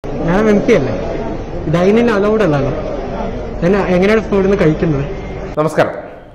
ഞാൻ M C അല്ലേ dining allowed അല്ലല്ലോ ഞാൻ എങ്ങനെയാണ് സ്കൂളിൽ നിന്ന് കഴിക്കുന്നത് നമസ്കാരം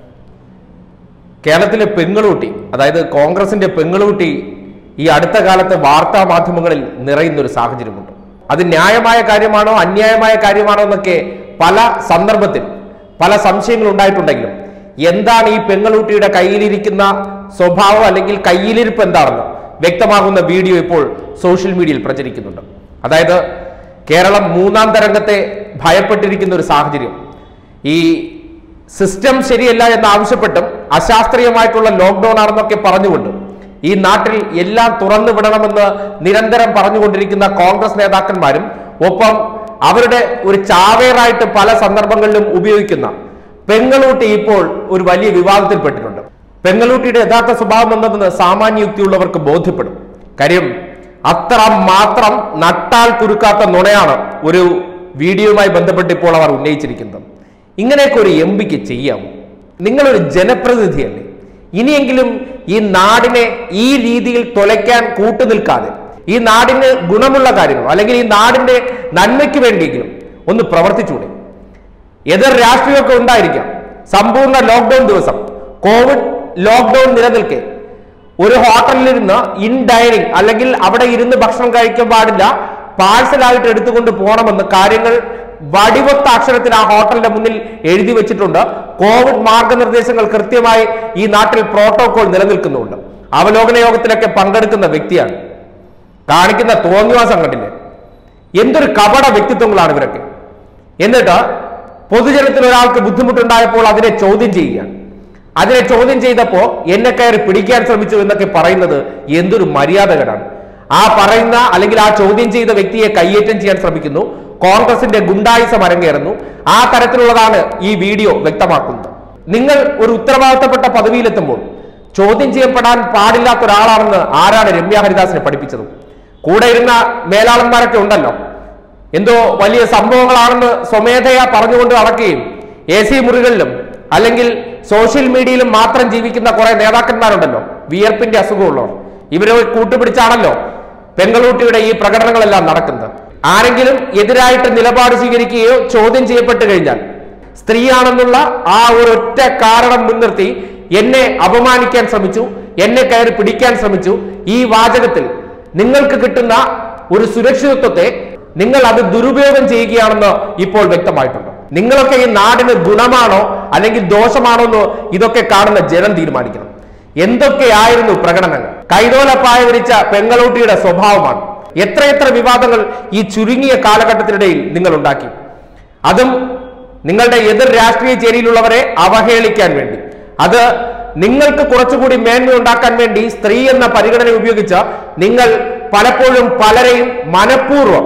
കേരളത്തിലെ പെങ്ങളൂട്ടി അതായത് കോൺഗ്രസിന്റെ പെങ്ങളൂട്ടി ഈ അടുത്ത കാലത്ത് വാർത്താ മാധ്യമങ്ങളിൽ നിറയുന്ന ഒരു സാഹചര്യമുണ്ട് അത് ന്യായമായ കാര്യമാണോ അന്യായമായ കാര്യമാണോ എന്നൊക്കെ പല സന്ദർഭത്തിൽ പല സംശയങ്ങൾ ഉണ്ടായിട്ടുണ്ടെങ്കിലും എന്താണ് ഈ പെങ്ങളൂട്ടിയുടെ കയ്യിലിരിക്കുന്ന സ്വഭാവം അല്ലെങ്കിൽ കയ്യിലിരിപ്പ് എന്താണെന്ന് വ്യക്തമാകുന്ന വീഡിയോ ഇപ്പോൾ സോഷ്യൽ മീഡിയയിൽ പ്രചരിക്കുന്നുണ്ട് അതായത് കേരളം മൂന്നാം തരംഗത്തെ ഭയപ്പെട്ടിരിക്കുന്ന ഒരു സാഹചര്യം ഈ സിസ്റ്റം ശരിയല്ല എന്ന് ആവശ്യപ്പെട്ടും അശാസ്ത്രീയമായിട്ടുള്ള ലോക്ക്ഡൌൺ ആണെന്നൊക്കെ പറഞ്ഞുകൊണ്ട് ഈ നാട്ടിൽ എല്ലാം തുറന്നു വിടണമെന്ന് നിരന്തരം പറഞ്ഞുകൊണ്ടിരിക്കുന്ന കോൺഗ്രസ് നേതാക്കന്മാരും ഒപ്പം അവരുടെ ഒരു ചാവേറായിട്ട് പല സന്ദർഭങ്ങളിലും ഉപയോഗിക്കുന്ന പെങ്ങളൂട്ടി ഇപ്പോൾ ഒരു വലിയ വിവാദത്തിൽപ്പെട്ടിട്ടുണ്ട് പെങ്ങളൂട്ടിയുടെ യഥാർത്ഥ സ്വഭാവം എന്തെന്ന് സാമാന്യ യുക്തിയുള്ളവർക്ക് ബോധ്യപ്പെടും കാര്യം അത്ര മാത്രം നട്ടാൽ കുരുക്കാത്ത നുണയാണ് ഒരു വീഡിയോയുമായി ബന്ധപ്പെട്ട് ഇപ്പോൾ അവർ ഉന്നയിച്ചിരിക്കുന്നത് ഇങ്ങനെയൊക്കെ ഒരു എം പിക്ക് ചെയ്യാമോ നിങ്ങളൊരു ജനപ്രതിനിധിയല്ലേ ഇനിയെങ്കിലും ഈ നാടിനെ ഈ രീതിയിൽ തുലയ്ക്കാൻ കൂട്ടുനിൽക്കാതെ ഈ നാടിന് ഗുണമുള്ള കാര്യങ്ങൾ അല്ലെങ്കിൽ ഈ നാടിന്റെ നന്മയ്ക്ക് വേണ്ടിയെങ്കിലും ഒന്ന് പ്രവർത്തിച്ചൂടെ എതിർ രാഷ്ട്രീയമൊക്കെ ഉണ്ടായിരിക്കാം സമ്പൂർണ്ണ ലോക്ക്ഡൌൺ ദിവസം കോവിഡ് ലോക്ക്ഡൌൺ നിലനിൽക്കെ ഒരു ഹോട്ടലിലിരുന്ന് ഇൻ ഡൈനിങ് അല്ലെങ്കിൽ അവിടെ ഇരുന്ന് ഭക്ഷണം കഴിക്കാൻ പാടില്ല പാഴ്സലായിട്ട് എടുത്തുകൊണ്ട് പോകണമെന്ന് കാര്യങ്ങൾ വടിവൊത്ത അക്ഷരത്തിൽ ആ ഹോട്ടലിന്റെ മുന്നിൽ എഴുതി വെച്ചിട്ടുണ്ട് കോവിഡ് മാർഗനിർദ്ദേശങ്ങൾ കൃത്യമായി ഈ നാട്ടിൽ പ്രോട്ടോകോൾ നിലനിൽക്കുന്നുണ്ട് അവലോകന യോഗത്തിലൊക്കെ പങ്കെടുക്കുന്ന വ്യക്തിയാണ് കാണിക്കുന്ന തോന്നിവാസം കണ്ടില്ലേ എന്തൊരു കപട വ്യക്തിത്വങ്ങളാണ് ഇവരൊക്കെ എന്നിട്ട് പൊതുജനത്തിൽ ഒരാൾക്ക് ബുദ്ധിമുട്ടുണ്ടായപ്പോൾ അതിനെ ചോദ്യം ചെയ്യുകയാണ് അതിനെ ചോദ്യം ചെയ്തപ്പോ എന്നെ കയറി പിടിക്കാൻ ശ്രമിച്ചു എന്നൊക്കെ പറയുന്നത് എന്തൊരു മര്യാദകരാണ് ആ പറയുന്ന അല്ലെങ്കിൽ ആ ചോദ്യം ചെയ്ത വ്യക്തിയെ കയ്യേറ്റം ചെയ്യാൻ ശ്രമിക്കുന്നു കോൺഗ്രസിന്റെ ഗുണ്ടായിസം അരങ്ങേറുന്നു ആ തരത്തിലുള്ളതാണ് ഈ വീഡിയോ വ്യക്തമാക്കുന്നത് നിങ്ങൾ ഒരു ഉത്തരവാദിത്തപ്പെട്ട പദവിയിലെത്തുമ്പോൾ ചോദ്യം ചെയ്യപ്പെടാൻ പാടില്ലാത്ത ഒരാളാണെന്ന് ആരാണ് രമ്യ ഹരിദാസിനെ പഠിപ്പിച്ചത് കൂടെ ഇരുന്ന മേലാളന്മാരൊക്കെ ഉണ്ടല്ലോ എന്തോ വലിയ സംഭവങ്ങളാണെന്ന് സ്വമേധയാ പറഞ്ഞുകൊണ്ട് നടക്കുകയും എ സി മുറികളിലും അല്ലെങ്കിൽ സോഷ്യൽ മീഡിയയിലും മാത്രം ജീവിക്കുന്ന കുറെ നേതാക്കന്മാരുണ്ടല്ലോ വിയർപ്പിന്റെ അസുഖമുള്ളവർ ഇവരെ കൂട്ടുപിടിച്ചാണല്ലോ പെങ്ങളൂട്ടിയുടെ ഈ പ്രകടനങ്ങളെല്ലാം നടക്കുന്നത് ആരെങ്കിലും എതിരായിട്ട് നിലപാട് സ്വീകരിക്കുകയോ ചോദ്യം ചെയ്യപ്പെട്ട് കഴിഞ്ഞാൽ സ്ത്രീയാണെന്നുള്ള ആ ഒരൊറ്റ കാരണം മുൻനിർത്തി എന്നെ അപമാനിക്കാൻ ശ്രമിച്ചു എന്നെ കയറി പിടിക്കാൻ ശ്രമിച്ചു ഈ വാചകത്തിൽ നിങ്ങൾക്ക് കിട്ടുന്ന ഒരു സുരക്ഷിതത്വത്തെ നിങ്ങൾ അത് ദുരുപയോഗം ചെയ്യുകയാണെന്ന് ഇപ്പോൾ വ്യക്തമായിട്ടുണ്ട് നിങ്ങളൊക്കെ ഈ നാടിന് ഗുണമാണോ അല്ലെങ്കിൽ ദോഷമാണോ എന്ന് ഇതൊക്കെ കാണുന്ന ജനം തീരുമാനിക്കണം എന്തൊക്കെയായിരുന്നു പ്രകടനങ്ങൾ കൈതോലപ്പായ വിരിച്ച പെങ്ങളൂട്ടിയുടെ സ്വഭാവമാണ് എത്രയെത്ര വിവാദങ്ങൾ ഈ ചുരുങ്ങിയ കാലഘട്ടത്തിനിടയിൽ നിങ്ങൾ ഉണ്ടാക്കി അതും നിങ്ങളുടെ എതിർ രാഷ്ട്രീയ ചേരിയിലുള്ളവരെ അവഹേളിക്കാൻ വേണ്ടി അത് നിങ്ങൾക്ക് കുറച്ചുകൂടി മേന്മ ഉണ്ടാക്കാൻ വേണ്ടി സ്ത്രീ എന്ന പരിഗണന ഉപയോഗിച്ച നിങ്ങൾ പലപ്പോഴും പലരെയും മനഃപൂർവ്വം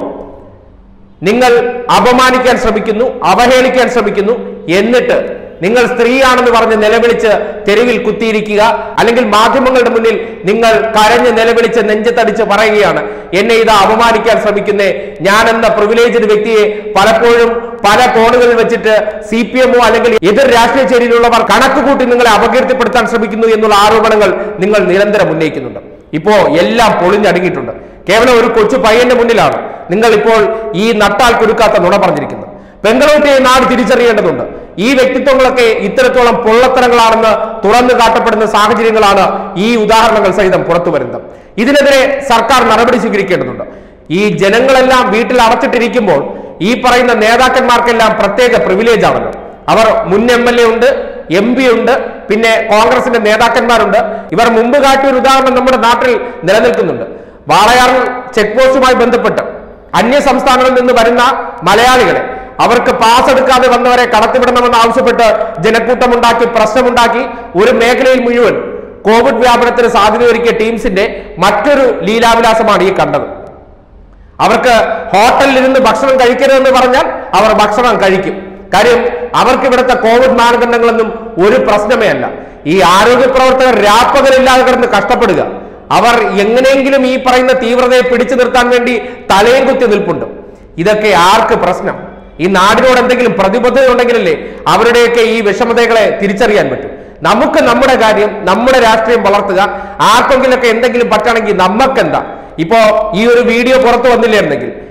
നിങ്ങൾ അപമാനിക്കാൻ ശ്രമിക്കുന്നു അവഹേളിക്കാൻ ശ്രമിക്കുന്നു എന്നിട്ട് നിങ്ങൾ സ്ത്രീയാണെന്ന് പറഞ്ഞ് നിലവിളിച്ച് തെരുവിൽ കുത്തിയിരിക്കുക അല്ലെങ്കിൽ മാധ്യമങ്ങളുടെ മുന്നിൽ നിങ്ങൾ കരഞ്ഞ് നിലവിളിച്ച് നെഞ്ചത്തടിച്ച് പറയുകയാണ് എന്നെ ഇത് അപമാനിക്കാൻ ശ്രമിക്കുന്നേ ഞാൻ എന്ന പ്രിവിലേജ്ഡ് വ്യക്തിയെ പലപ്പോഴും പല കോണുകളിൽ വെച്ചിട്ട് സി പി എമ്മോ അല്ലെങ്കിൽ എതിർ രാഷ്ട്രീയ ചേരിയിലുള്ളവർ കണക്ക് കൂട്ടി നിങ്ങളെ അപകീർത്തിപ്പെടുത്താൻ ശ്രമിക്കുന്നു എന്നുള്ള ആരോപണങ്ങൾ നിങ്ങൾ നിരന്തരം ഉന്നയിക്കുന്നുണ്ട് ഇപ്പോ എല്ലാം പൊളിഞ്ഞടങ്ങിയിട്ടുണ്ട് കേവലം ഒരു കൊച്ചു പയ്യന്റെ മുന്നിലാണ് നിങ്ങൾ ഇപ്പോൾ ഈ നട്ടാൽ കുരുക്കാത്ത നുണ പറഞ്ഞിരിക്കുന്നത് പെങ്കളൂട്ടിയെ നാട് തിരിച്ചറിയേണ്ടതുണ്ട് ഈ വ്യക്തിത്വങ്ങളൊക്കെ ഇത്തരത്തോളം പൊള്ളത്തരങ്ങളാണെന്ന് തുറന്നു കാട്ടപ്പെടുന്ന സാഹചര്യങ്ങളാണ് ഈ ഉദാഹരണങ്ങൾ സഹിതം പുറത്തു വരുന്നത് ഇതിനെതിരെ സർക്കാർ നടപടി സ്വീകരിക്കേണ്ടതുണ്ട് ഈ ജനങ്ങളെല്ലാം വീട്ടിൽ അടച്ചിട്ടിരിക്കുമ്പോൾ ഈ പറയുന്ന നേതാക്കന്മാർക്കെല്ലാം പ്രത്യേക പ്രിവിലേജ് ആണല്ലോ അവർ മുൻ എം എൽ എ ഉണ്ട് എം പി ഉണ്ട് പിന്നെ കോൺഗ്രസിന്റെ നേതാക്കന്മാരുണ്ട് ഇവർ മുമ്പ് കാട്ടിയ ഒരു ഉദാഹരണം നമ്മുടെ നാട്ടിൽ നിലനിൽക്കുന്നുണ്ട് വാളയാർ ചെക്ക് പോസ്റ്റുമായി ബന്ധപ്പെട്ട് അന്യ സംസ്ഥാനങ്ങളിൽ നിന്ന് വരുന്ന മലയാളികളെ അവർക്ക് പാസ് എടുക്കാതെ വന്നവരെ കടത്തിവിടണമെന്ന് ആവശ്യപ്പെട്ട് ജനക്കൂട്ടമുണ്ടാക്കി പ്രശ്നമുണ്ടാക്കി ഒരു മേഖലയിൽ മുഴുവൻ കോവിഡ് വ്യാപനത്തിന് സാധ്യതയൊരുക്കിയ ടീംസിന്റെ മറ്റൊരു ലീലാവിലാസമാണ് ഈ കണ്ടത് അവർക്ക് ഹോട്ടലിൽ ഇരുന്ന് ഭക്ഷണം കഴിക്കരുതെന്ന് പറഞ്ഞാൽ അവർ ഭക്ഷണം കഴിക്കും കാര്യം അവർക്ക് ഇവിടുത്തെ കോവിഡ് മാനദണ്ഡങ്ങളൊന്നും ഒരു പ്രശ്നമേ അല്ല ഈ ആരോഗ്യ പ്രവർത്തകർ രാപ്പകലില്ലാതെ കിടന്ന് കഷ്ടപ്പെടുക അവർ എങ്ങനെയെങ്കിലും ഈ പറയുന്ന തീവ്രതയെ പിടിച്ചു നിർത്താൻ വേണ്ടി തലയും കുത്തി നിൽപ്പുണ്ട് ഇതൊക്കെ ആർക്ക് പ്രശ്നം ഈ നാടിനോട് എന്തെങ്കിലും പ്രതിബദ്ധത ഉണ്ടെങ്കിലല്ലേ അവരുടെയൊക്കെ ഈ വിഷമതകളെ തിരിച്ചറിയാൻ പറ്റും നമുക്ക് നമ്മുടെ കാര്യം നമ്മുടെ രാഷ്ട്രീയം വളർത്തുക ആർക്കെങ്കിലൊക്കെ എന്തെങ്കിലും പറ്റണമെങ്കിൽ നമുക്കെന്താ ഇപ്പോ ഈ ഒരു വീഡിയോ പുറത്തു വന്നില്ലായിരുന്നെങ്കിൽ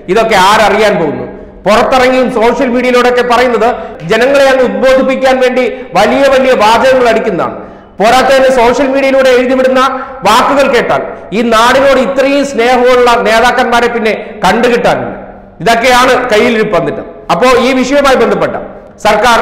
ഇതൊക്കെ ആരറിയാൻ പോകുന്നു പുറത്തിറങ്ങിയും സോഷ്യൽ മീഡിയയിലൂടെയൊക്കെ പറയുന്നത് ജനങ്ങളെ അങ്ങ് ഉദ്ബോധിപ്പിക്കാൻ വേണ്ടി വലിയ വലിയ വാചകങ്ങൾ അടിക്കുന്നതാണ് പോരാത്തതിന് സോഷ്യൽ മീഡിയയിലൂടെ എഴുതിവിടുന്ന വാക്കുകൾ കേട്ടാൽ ഈ നാടിനോട് ഇത്രയും സ്നേഹമുള്ള നേതാക്കന്മാരെ പിന്നെ കണ്ടുകിട്ടാനില്ല ഇതൊക്കെയാണ് കയ്യിലിരിപ്പ് വന്നിട്ട് അപ്പോ ഈ വിഷയവുമായി ബന്ധപ്പെട്ട സർക്കാർ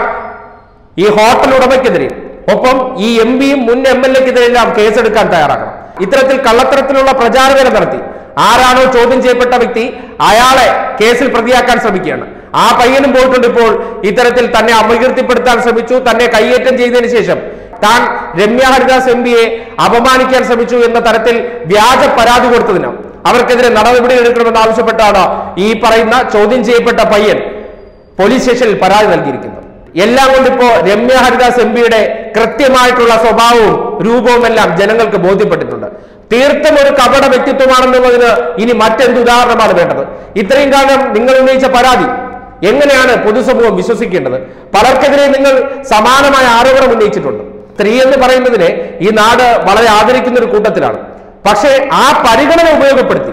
ഈ ഹോട്ടൽ ഉടമയ്ക്കെതിരെ ഒപ്പം ഈ എം പിയും മുൻ എം എൽ എക്കെതിരെല്ലാം കേസെടുക്കാൻ തയ്യാറാക്കണം ഇത്തരത്തിൽ കള്ളത്തരത്തിലുള്ള പ്രചാരവേല നടത്തി ആരാണോ ചോദ്യം ചെയ്യപ്പെട്ട വ്യക്തി അയാളെ കേസിൽ പ്രതിയാക്കാൻ ശ്രമിക്കുകയാണ് ആ പയ്യനും പോയിട്ടുണ്ട് ഇപ്പോൾ ഇത്തരത്തിൽ തന്നെ അപകീർത്തിപ്പെടുത്താൻ ശ്രമിച്ചു തന്നെ കൈയേറ്റം ചെയ്തതിനു ശേഷം താൻ രമ്യ ഹരിദാസ് എം പിയെ അപമാനിക്കാൻ ശ്രമിച്ചു എന്ന തരത്തിൽ വ്യാജ പരാതി കൊടുത്തതിന് അവർക്കെതിരെ നടപടി എടുക്കണമെന്ന് ആവശ്യപ്പെട്ടാണ് ഈ പറയുന്ന ചോദ്യം ചെയ്യപ്പെട്ട പയ്യൻ പോലീസ് സ്റ്റേഷനിൽ പരാതി നൽകിയിരിക്കുന്നത് എല്ലാം കൊണ്ടിപ്പോ രമ്യ ഹരിദാസ് എം പിയുടെ കൃത്യമായിട്ടുള്ള സ്വഭാവവും രൂപവും എല്ലാം ജനങ്ങൾക്ക് ബോധ്യപ്പെട്ടിട്ടുണ്ട് തീർത്തും ഒരു കപട വ്യക്തിത്വമാണെന്നുള്ളതിന് ഇനി മറ്റെന്ത് ഉദാഹരണമാണ് വേണ്ടത് ഇത്രയും കാലം നിങ്ങൾ ഉന്നയിച്ച പരാതി എങ്ങനെയാണ് പൊതുസമൂഹം വിശ്വസിക്കേണ്ടത് പലർക്കെതിരെ നിങ്ങൾ സമാനമായ ആരോപണം ഉന്നയിച്ചിട്ടുണ്ട് സ്ത്രീ എന്ന് പറയുന്നതിനെ ഈ നാട് വളരെ ആദരിക്കുന്ന ഒരു കൂട്ടത്തിലാണ് പക്ഷേ ആ പരിഗണന ഉപയോഗപ്പെടുത്തി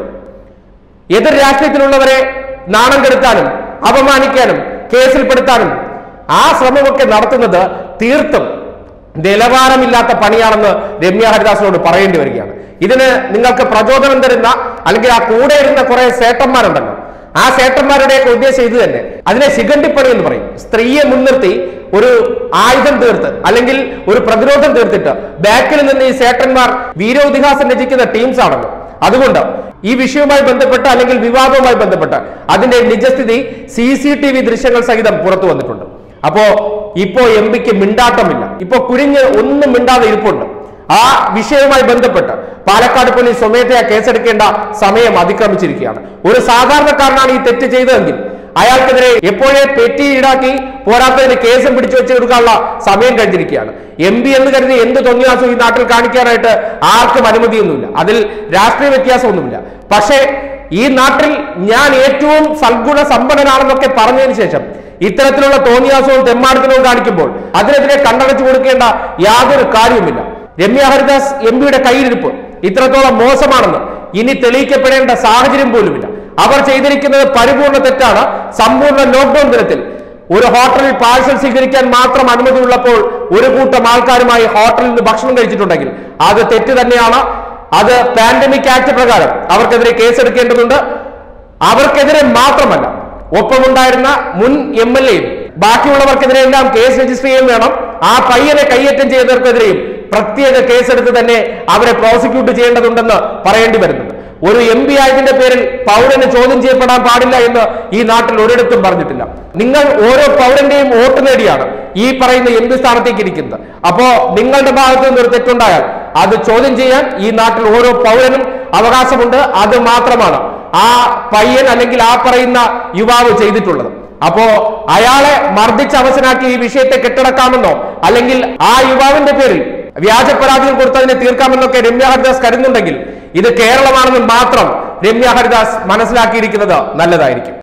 എതിർ രാഷ്ട്രീയത്തിലുള്ളവരെ നാണം കെടുത്താനും അപമാനിക്കാനും കേസിൽപ്പെടുത്താനും ആ ശ്രമമൊക്കെ നടത്തുന്നത് തീർത്തും നിലവാരമില്ലാത്ത പണിയാണെന്ന് രമ്യ ഹരിദാസിനോട് പറയേണ്ടി വരികയാണ് ഇതിന് നിങ്ങൾക്ക് പ്രചോദനം തരുന്ന അല്ലെങ്കിൽ ആ കൂടെ ഇരുന്ന കുറെ സേട്ടന്മാരുണ്ടല്ലോ ആ സേട്ടന്മാരുടെയൊക്കെ ഉദ്ദേശം ഇത് തന്നെ അതിനെ ശിഖണ്ഡിപ്പണി എന്ന് പറയും സ്ത്രീയെ മുൻനിർത്തി ഒരു ആയുധം തീർത്ത് അല്ലെങ്കിൽ ഒരു പ്രതിരോധം തീർത്തിട്ട് ബാക്കിൽ നിന്ന് ഈ സേട്ടന്മാർ വീരോതിഹാസം രചിക്കുന്ന ടീംസ് ആണല്ലോ അതുകൊണ്ട് ഈ വിഷയവുമായി ബന്ധപ്പെട്ട് അല്ലെങ്കിൽ വിവാദവുമായി ബന്ധപ്പെട്ട് അതിന്റെ നിജസ്ഥിതി സി സി ടി വി ദൃശ്യങ്ങൾ സഹിതം പുറത്തു വന്നിട്ടുണ്ട് അപ്പോ ഇപ്പോ എം പിക്ക് മിണ്ടാട്ടമില്ല ഇപ്പോ കുരിഞ്ഞ് ഒന്നും മിണ്ടാതെ ഇരിപ്പുണ്ട് ആ വിഷയവുമായി ബന്ധപ്പെട്ട് പാലക്കാട് പോലീസ് സ്വമേധയാ കേസെടുക്കേണ്ട സമയം അതിക്രമിച്ചിരിക്കുകയാണ് ഒരു സാധാരണക്കാരനാണ് ഈ തെറ്റ് ചെയ്തതെങ്കിൽ അയാൾക്കെതിരെ എപ്പോഴേ പെറ്റി ഈടാക്കി പോരാത്തതിന് കേസും പിടിച്ചു വെച്ച് കൊടുക്കാനുള്ള സമയം കഴിഞ്ഞിരിക്കുകയാണ് എം പി എന്ന് കരുതി എന്ത് തൊന്നിയാസം ഈ നാട്ടിൽ കാണിക്കാനായിട്ട് ആർക്കും അനുമതിയൊന്നുമില്ല അതിൽ രാഷ്ട്രീയ വ്യത്യാസമൊന്നുമില്ല പക്ഷേ ഈ നാട്ടിൽ ഞാൻ ഏറ്റവും സൽഗുണ സമ്പന്നനാണെന്നൊക്കെ പറഞ്ഞതിന് ശേഷം ഇത്തരത്തിലുള്ള തോന്നിയാസവും തെമ്മാടത്തിനവും കാണിക്കുമ്പോൾ അതിനെതിരെ കണ്ണടച്ചു കൊടുക്കേണ്ട യാതൊരു കാര്യവുമില്ല രമ്യ ഹരിദാസ് എം പിയുടെ കയ്യിലിരിപ്പ് ഇത്രത്തോളം മോശമാണെന്ന് ഇനി തെളിയിക്കപ്പെടേണ്ട സാഹചര്യം പോലുമില്ല അവർ ചെയ്തിരിക്കുന്നത് പരിപൂർണ തെറ്റാണ് സമ്പൂർണ്ണ ലോക്ക്ഡൌൺ ദിനത്തിൽ ഒരു ഹോട്ടലിൽ പാഴ്സൽ സ്വീകരിക്കാൻ മാത്രം അനുമതി ഉള്ളപ്പോൾ ഒരു കൂട്ടം ആൾക്കാരുമായി ഹോട്ടലിൽ നിന്ന് ഭക്ഷണം കഴിച്ചിട്ടുണ്ടെങ്കിൽ അത് തെറ്റ് തന്നെയാണ് അത് പാൻഡമിക് ആക്ട് പ്രകാരം അവർക്കെതിരെ കേസെടുക്കേണ്ടതുണ്ട് അവർക്കെതിരെ മാത്രമല്ല ഒപ്പമുണ്ടായിരുന്ന മുൻ എം എൽ എയും ബാക്കിയുള്ളവർക്കെതിരെ എല്ലാം കേസ് രജിസ്റ്റർ ചെയ്യുകയും വേണം ആ പയ്യനെ കയ്യേറ്റം ചെയ്തവർക്കെതിരെയും പ്രത്യേക കേസെടുത്ത് തന്നെ അവരെ പ്രോസിക്യൂട്ട് ചെയ്യേണ്ടതുണ്ടെന്ന് പറയേണ്ടി വരുന്നുണ്ട് ഒരു എം പി ആയതിന്റെ പേരിൽ പൗരന് ചോദ്യം ചെയ്യപ്പെടാൻ പാടില്ല എന്ന് ഈ നാട്ടിൽ ഒരിടത്തും പറഞ്ഞിട്ടില്ല നിങ്ങൾ ഓരോ പൗരന്റെയും വോട്ട് നേടിയാണ് ഈ പറയുന്ന എം പി സ്ഥാനത്തേക്ക് ഇരിക്കുന്നത് അപ്പോ നിങ്ങളുടെ ഭാഗത്ത് നിന്ന് ഒരു തെറ്റുണ്ടായാൽ അത് ചോദ്യം ചെയ്യാൻ ഈ നാട്ടിൽ ഓരോ പൗരനും അവകാശമുണ്ട് അത് മാത്രമാണ് ആ പയ്യൻ അല്ലെങ്കിൽ ആ പറയുന്ന യുവാവ് ചെയ്തിട്ടുള്ളത് അപ്പോ അയാളെ മർദ്ദിച്ച് അവസനാക്കി ഈ വിഷയത്തെ കെട്ടടക്കാമെന്നോ അല്ലെങ്കിൽ ആ യുവാവിന്റെ പേരിൽ വ്യാജ പരാതികൾ കൊടുത്തതിനെ തീർക്കാമെന്നൊക്കെ രമ്യ ഹരിദാസ് കരുതുന്നുണ്ടെങ്കിൽ ഇത് കേരളമാണെന്ന് മാത്രം രമ്യ ഹരിദാസ് മനസ്സിലാക്കിയിരിക്കുന്നത് നല്ലതായിരിക്കും